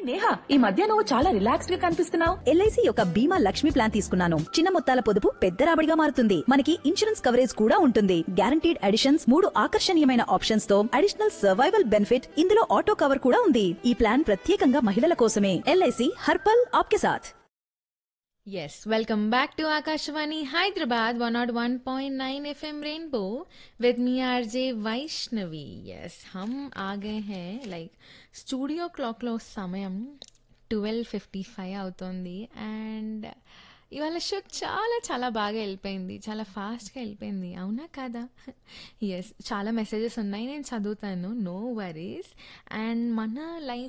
నేహా ఈ మధ్య నువ్వు చాలా రిలాక్స్డ్ గా కనిపిస్తున్నావు ఎల్ఐసి యొక్క బీమా లక్ష్మి ప్లాన్ తీసుకున్నాను చిన్న మొత్తాల పొదుపు పెద్ద రాబడిగా మారుతుంది మనకి ఇన్సూరెన్స్ కవరేజ్ కూడా ఉంటుంది గ్యారంటీడ్ అడిషన్స్ మూడు ఆకర్షణీయమైన ఆప్షన్స్ తో అడిషనల్ సర్వైవల్ బెనిఫిట్ ఇందులో ఆటో కవర్ కూడా ఉంది ఈ ప్లాన్ ప్రత్యేకంగా మహిళల కోసమే ఎల్ఐసి హర్పల్ ఆప్కే సాథ్ Yes, welcome back to Akashvani Hyderabad 101.9 FM Rainbow with me RJ Vaishnavi. Yes, हम आ गए हैं లైక్ స్టూడియో క్లాక్లో సమయం ట్వెల్వ్ ఫిఫ్టీ ఫైవ్ అవుతుంది అండ్ ఇవాళ షో చాలా చాలా బాగా వెళ్ళిపోయింది చాలా ఫాస్ట్గా వెళ్ళిపోయింది అవునా కదా ఎస్ చాలా మెసేజెస్ ఉన్నాయి నేను చదువుతాను నో వరీస్ అండ్ మన లైఫ్